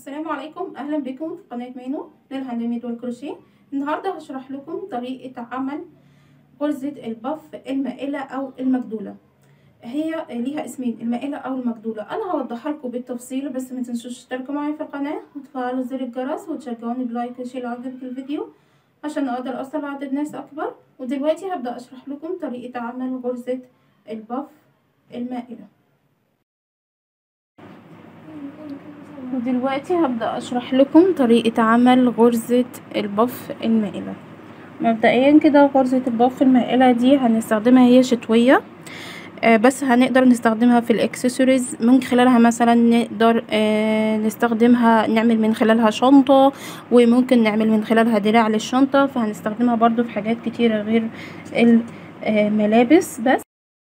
السلام عليكم اهلا بكم في قناه مينو للهاندميد والكروشيه النهارده هشرح لكم طريقه عمل غرزه البف المائله او المجدوله هي ليها اسمين المائله او المجدوله انا هوضحها لكم بالتفصيل بس ما تنسوش تشتركوا معايا في القناه وتفعلوا زر الجرس وتشجعوني بلايك وشير لو عجبك الفيديو عشان اقدر اوصل عدد ناس اكبر ودلوقتي هبدا اشرح لكم طريقه عمل غرزه البف المائله ودلوقتي هبدأ أشرح لكم طريقة عمل غرزة البف المائلة مبدئيا كده غرزة البف المائلة دي هنستخدمها هي شتوية آه بس هنقدر نستخدمها في الاكسسوارز من خلالها مثلا نقدر آه نستخدمها نعمل من خلالها شنطة وممكن نعمل من خلالها دراع للشنطة فهنستخدمها برضو في حاجات كتيرة غير الملابس بس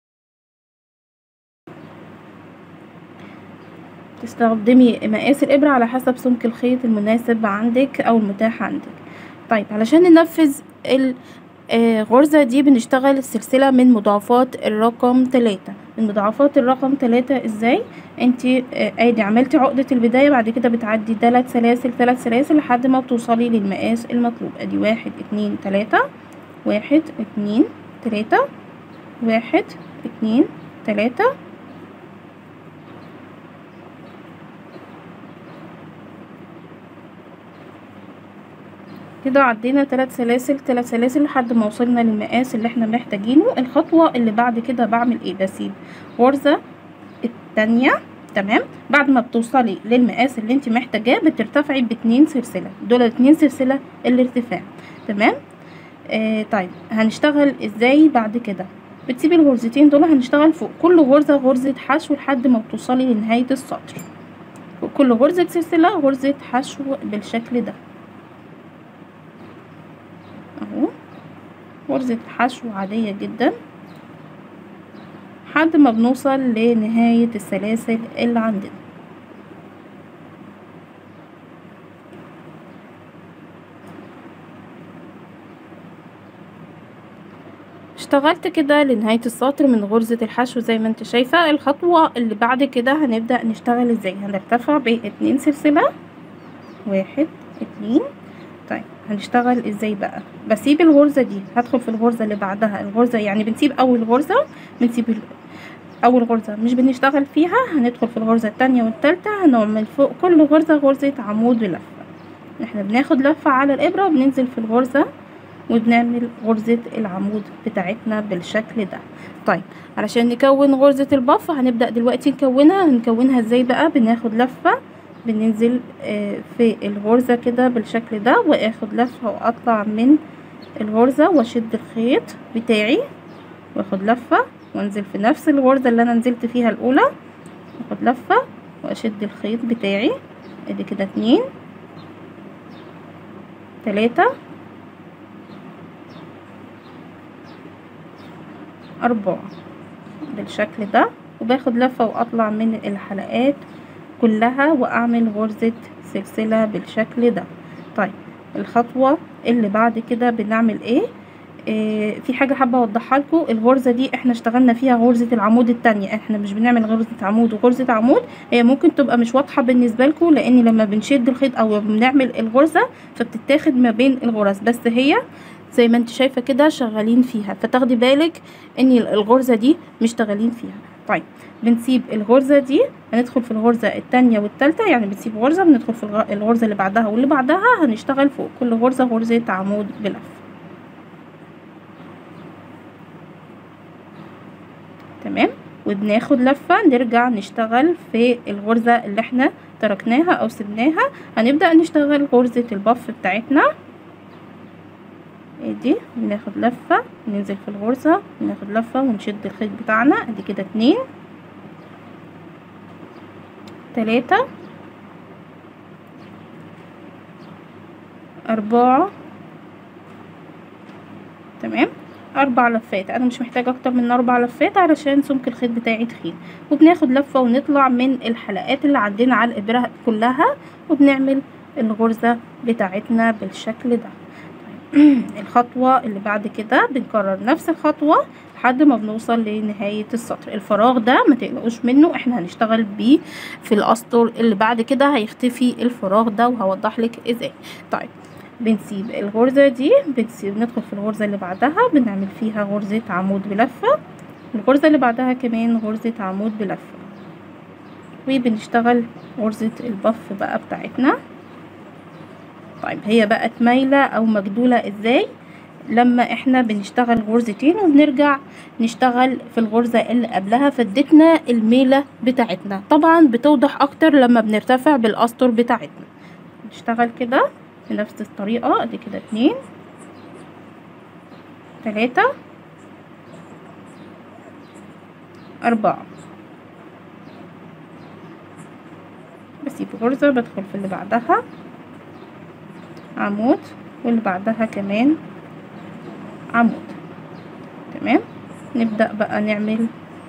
تستخدمي مقاس الإبرة على حسب سمك الخيط المناسب عندك أو المتاح عندك طيب علشان ننفذ الغرزة دي بنشتغل السلسلة من مضاعفات الرقم تلاتة من مضاعفات الرقم تلاتة ازاي انتي ادي عملتي عقدة البداية بعد كده بتعدي تلات سلاسل تلات سلاسل لحد ما بتوصلي للمقاس المطلوب ادي واحد اتنين تلاتة واحد اتنين تلاتة واحد اتنين تلاتة كده عدينا ثلاث سلاسل ثلاث سلاسل لحد ما وصلنا للمقاس اللي احنا محتاجينه الخطوة اللي بعد كده بعمل ايه بسيب غرزة التانية تمام بعد ما بتوصلي للمقاس اللي انت محتاجاه بترتفعي باتنين سلسلة دول اتنين سلسلة الارتفاع تمام آه طيب هنشتغل ازاي بعد كده بتسيبي الغرزتين دول هنشتغل فوق كل غرزة غرزة حشو لحد ما بتوصلي لنهاية السطر فوق كل غرزة سلسلة غرزة حشو بالشكل ده اهو غرزة حشو عادية جدا لحد ما بنوصل لنهاية السلاسل اللي عندنا اشتغلت كده لنهاية السطر من غرزة الحشو زي ما انت شايفة الخطوة اللي بعد كده هنبدأ نشتغل ازاي هنرتفع باتنين سلسلة واحد اتنين طيب هنشتغل ازاي بقى بسيب الغرزة دي هدخل في الغرزة اللي بعدها الغرزة يعني بنسيب اول غرزة بنسيب اول غرزة مش بنشتغل فيها هندخل في الغرزة التانية والتالتة هنعمل فوق كل غرزة غرزة عمود بلفة احنا بناخد لفة على الابرة وبننزل في الغرزة وبنعمل غرزة العمود بتاعتنا بالشكل ده طيب علشان نكون غرزة البف هنبدأ دلوقتي نكونها هنكونها ازاي بقى بناخد لفة بننزل في الغرزة كده بالشكل ده واخد لفة واطلع من الغرزة واشد الخيط بتاعي واخد لفة وانزل في نفس الغرزة اللي انا نزلت فيها الاولى واخد لفة واشد الخيط بتاعي ادي كده اتنين تلاتة أربعة بالشكل ده وباخد لفة واطلع من الحلقات كلها واعمل غرزة سلسلة بالشكل ده طيب الخطوة اللي بعد كده بنعمل ايه إيه في حاجة حابة اوضحها لكم الغرزة دي احنا اشتغلنا فيها غرزة العمود التانية احنا مش بنعمل غرزة عمود وغرزة عمود هي ممكن تبقى مش واضحة بالنسبة لكم لان لما بنشد الخيط او بنعمل الغرزة فبتتاخد ما بين الغرز بس هي زي ما انت شايفة كده شغالين فيها فتاخدي بالك ان الغرزة دي مش شغالين فيها طيب بنسيب الغرزة دي هندخل في الغرزة التانية والتالتة يعني بنسيب غرزة بندخل في الغرزة اللي بعدها واللي بعدها هنشتغل فوق كل غرزة غرزة عمود بلف تمام وبناخد لفة نرجع نشتغل في الغرزة اللي احنا تركناها او سبناها هنبدأ نشتغل غرزة البف بتاعتنا ادي بناخد لفة ننزل في الغرزة ناخد لفة ونشد الخيط بتاعنا ادي كده اتنين تلاتة أربعة تمام أربع لفات أنا مش محتاجة أكتر من أربع لفات علشان سمك الخيط بتاعي تخين وبناخد لفة ونطلع من الحلقات اللي عندنا على الإبرة كلها وبنعمل الغرزة بتاعتنا بالشكل ده الخطوة اللي بعد كده بنكرر نفس الخطوة لحد ما بنوصل لنهاية السطر الفراغ ده ما تقلقوش منه احنا هنشتغل بيه في الاسطر اللي بعد كده هيختفي الفراغ ده وهوضح لك ازاي طيب بنسيب الغرزة دي بنسيب ندخل في الغرزة اللي بعدها بنعمل فيها غرزة عمود بلفة الغرزة اللي بعدها كمان غرزة عمود بلفة وبنشتغل غرزة البف بقى بتاعتنا طيب هي بقت مايلة او مجدولة ازاي لما احنا بنشتغل غرزتين وبنرجع نشتغل في الغرزة اللي قبلها فادتنا الميلة بتاعتنا طبعا بتوضح اكتر لما بنرتفع بالاسطر بتاعتنا نشتغل كده بنفس الطريقة ادي كده اتنين تلاتة اربعة بسيب غرزة بدخل في اللي بعدها عمود واللي بعدها كمان عمود تمام نبدأ بقى نعمل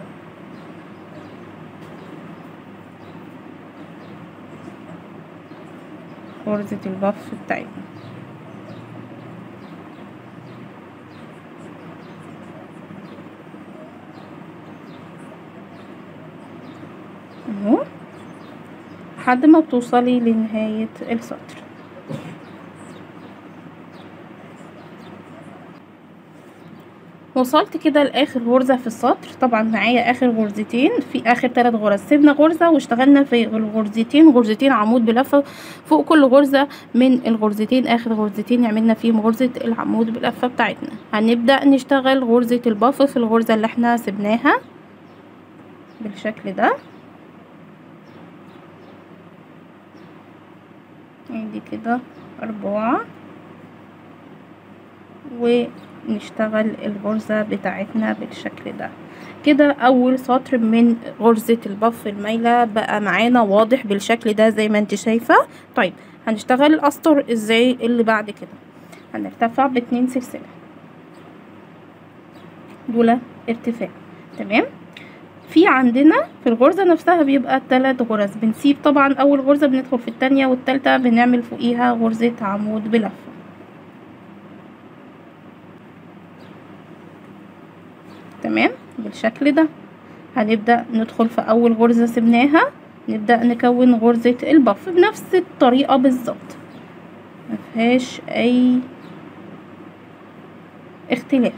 غرزة البف بتاعتنا اهو لحد ما بتوصلي لنهاية السطر وصلت كده لاخر غرزة في السطر طبعا معايا اخر غرزتين في اخر ثلاث غرز سيبنا غرزة واشتغلنا في الغرزتين غرزتين عمود بلفة فوق كل غرزة من الغرزتين اخر غرزتين عملنا فيهم غرزة العمود بلفة بتاعتنا هنبدأ نشتغل غرزة الباف في الغرزة اللي احنا سبناها بالشكل ده ادي كده اربعة ونشتغل الغرزة بتاعتنا بالشكل ده كده اول سطر من غرزة البف المايلة بقى معانا واضح بالشكل ده زي ما انت شايفة طيب هنشتغل الاسطر ازاي اللي بعد كده هنرتفع باتنين سلسلة دول ارتفاع تمام في عندنا في الغرزة نفسها بيبقى تلات غرز بنسيب طبعا اول غرزة بندخل في التانية والتالتة بنعمل فوقيها غرزة عمود بلفة تمام بالشكل ده هنبدأ ندخل في اول غرزة سبناها نبدأ نكون غرزة البف بنفس الطريقة بالظبط مفيهاش اي اختلاف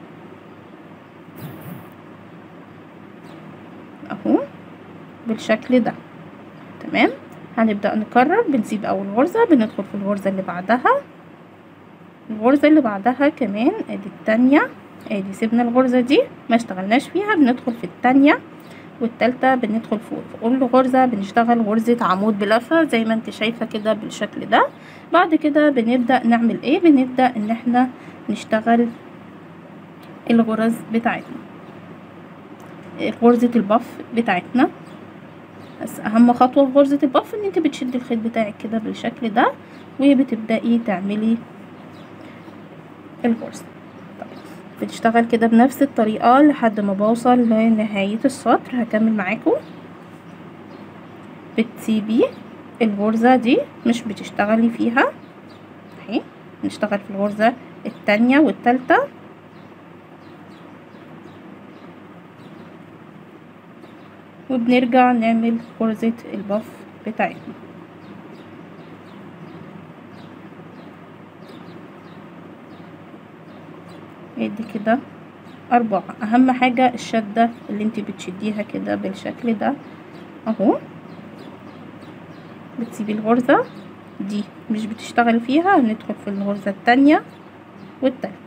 اهو بالشكل ده تمام هنبدأ نكرر بنسيب اول غرزة بندخل في الغرزة اللي بعدها الغرزة اللي بعدها كمان ادي التانية ادي سيبنا الغرزة دي ما اشتغلناش فيها بندخل في التانية والتالتة بندخل فوق في كل غرزة بنشتغل غرزة عمود بلفة زي ما انت شايفة كده بالشكل ده بعد كده بنبدأ نعمل ايه بنبدأ ان احنا نشتغل الغرز بتاعتنا غرزة البف بتاعتنا بس اهم خطوة في غرزة البف ان انت بتشدي الخيط بتاعك كده بالشكل ده وبتبدأي تعملي الغرزة طيب بتشتغل كده بنفس الطريقة لحد ما بوصل لنهاية السطر هكمل معاكم بتسيبي الغرزة دي مش بتشتغلي فيها اهي نشتغل في الغرزة التانية والتالتة وبنرجع نعمل غرزة البف بتاعتنا ادي كده أربعة أهم حاجة الشدة اللي انت بتشديها كده بالشكل ده اهو بتسيبي الغرزة دي مش بتشتغل فيها هندخل في الغرزة التانية والتالتة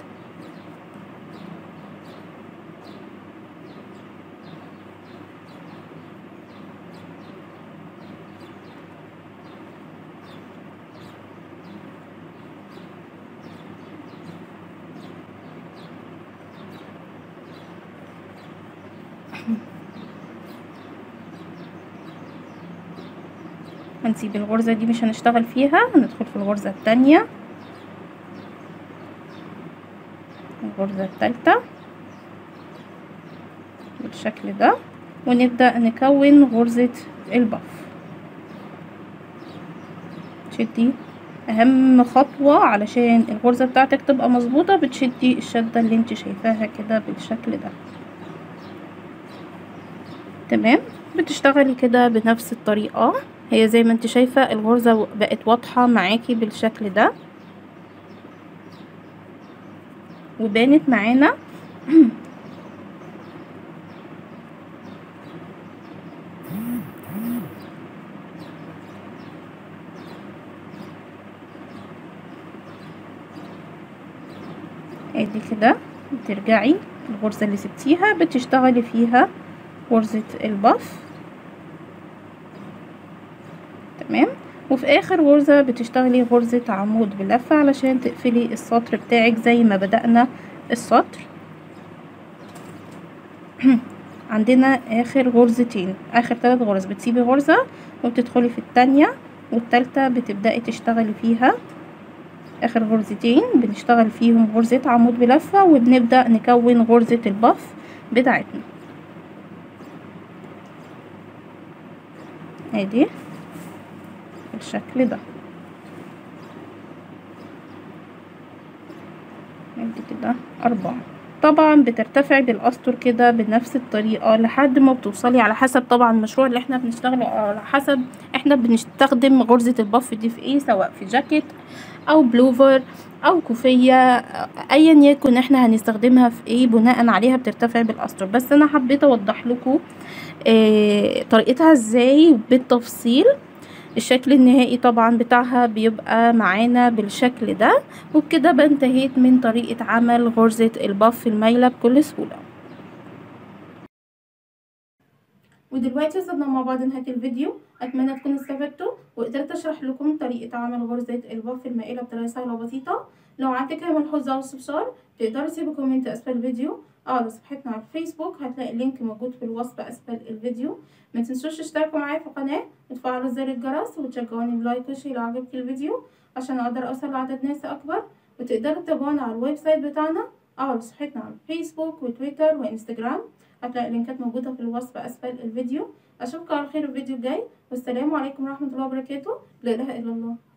هنسيب الغرزة دي مش هنشتغل فيها هندخل في الغرزة التانية الغرزة التالتة بالشكل ده ونبدأ نكون غرزة البف شدي اهم خطوة علشان الغرزة بتاعتك تبقى مظبوطة بتشدي الشدة اللي انت شايفاها كده بالشكل ده تمام بتشتغلي كده بنفس الطريقة هي زي ما انت شايفة الغرزة بقت واضحة معاكي بالشكل ده وبانت معانا ادي كده بترجعي الغرزة اللي سبتيها بتشتغلي فيها غرزة البف تمام وفي اخر غرزة بتشتغلي غرزة عمود بلفة علشان تقفلي السطر بتاعك زي ما بدأنا السطر عندنا اخر غرزتين اخر ثلاث غرز بتسيبي غرزة وبتدخلي في التانية والتالتة بتبدأي تشتغلي فيها اخر غرزتين بنشتغل فيهم غرزة عمود بلفة وبنبدأ نكون غرزة البف بتاعتنا ادي بالشكل ده ادي كده اربعة طبعا بترتفع بالاسطر كده بنفس الطريقة لحد ما بتوصلي على حسب طبعا المشروع اللي احنا بنشتغله على حسب احنا بنستخدم غرزة البف دي في ايه سواء في جاكيت او بلوفر او كوفية ايا يكن احنا هنستخدمها في ايه بناء عليها بترتفع بالاسطر بس انا حبيت اوضح لكم اه طريقتها ازاي بالتفصيل الشكل النهائي طبعا بتاعها بيبقى معانا بالشكل ده وبكده بنتهيت من طريقة عمل غرزة البف المايلة بكل سهولة ودلوقتي وصلنا مع بعض نهاية الفيديو اتمنى تكونوا استفدتوا وقدرت اشرح لكم طريقة عمل غرزة البف المائلة بطريقة سهلة وبسيطة لو عندك اي ملحوظة او استفسار تقدروا تسيبوا كومنت اسفل الفيديو او على صفحتنا على الفيسبوك هتلاقي اللينك موجود في الوصف اسفل الفيديو ما تنسوش تشتركوا معايا في القناة وتفعلوا زر الجرس وتشجعوني بلايك وشير لو عجبك الفيديو عشان اقدر اوصل لعدد ناس اكبر وتقدروا تتابعونا على الويب سايت بتاعنا او على صفحتنا على الفيسبوك وتويتر وانستجرام هتلاقي اللينكات موجودة في الوصف اسفل الفيديو اشوفكم على خير الفيديو الجاي والسلام عليكم ورحمة الله وبركاته لا اله الا الله